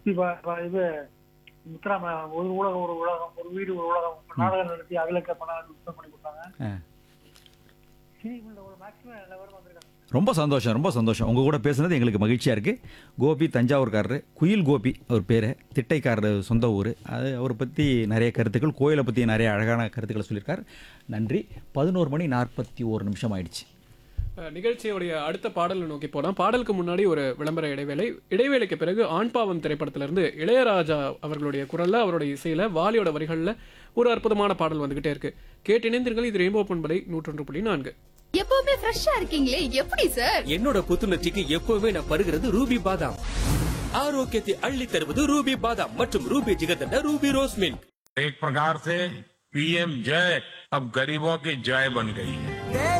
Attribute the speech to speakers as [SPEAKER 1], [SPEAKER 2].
[SPEAKER 1] இப்ப இப்ப இது முத்துராம ஒரு உலகம் ஒரு உலகம் ஒரு வீடு ஒரு உலகம் நாடகம் நடத்தி அதுல பணம் சுத்தம் பண்ணி கொடுத்தாங்க
[SPEAKER 2] ஆ.
[SPEAKER 1] சினிக்குள்ள ஒரு மேக்ஸிமம் எல்லாரும் வந்திருக்காங்க
[SPEAKER 2] ரொம்ப சந்தோஷம் ரொம்ப சந்தோஷம் உங்கள் கூட பேசுனது எங்களுக்கு மகிழ்ச்சியாக இருக்குது கோபி தஞ்சாவூர்காரரு குயில் கோபி அவர் பேர் திட்டைக்காரர் சொந்த ஊர் அது அவரை பற்றி நிறைய கருத்துக்கள் கோயிலை பற்றி நிறைய அழகான கருத்துக்களை சொல்லியிருக்கார் நன்றி பதினோரு மணி நாற்பத்தி ஒரு நிமிஷம் ஆயிடுச்சு
[SPEAKER 3] அஹ், நிகழ்ச்சியுடைய அடுத்த பாடலை நோக்கி போலாம் பாடலுக்கு முன்னாடி ஒரு விளம்பர இடைவேளை இடைவேளைக்கு பிறகு ஆண் பாவம் திரைப்படத்திலிருந்து இளையராஜா அவர்களுடைய குரல்ல அவருடைய இசையில வாலியோட வரிகள்ல ஒரு அற்புதமான பாடல் வந்துகிட்டே இருக்கு கேட்டு இணைந்தீர்கள் இது ரெயின்போ பண்பலை நூற்றொன்று புள்ளி நான்கு
[SPEAKER 4] எப்பவுமே ஃப்ரெஷ்ஷா இருக்கீங்களே எப்படி சார்
[SPEAKER 5] என்னோட புத்துணர்ச்சிக்கு எப்பவுமே நான் பருகிறது ரூபி பாதாம் ஆரோக்கியத்தை அள்ளி தருவது ரூபி பாதாம் மற்றும் Ruby jigarthanda Ruby rose milk
[SPEAKER 6] एक प्रकार से पीएम जय अब गरीबों की जय बन गई है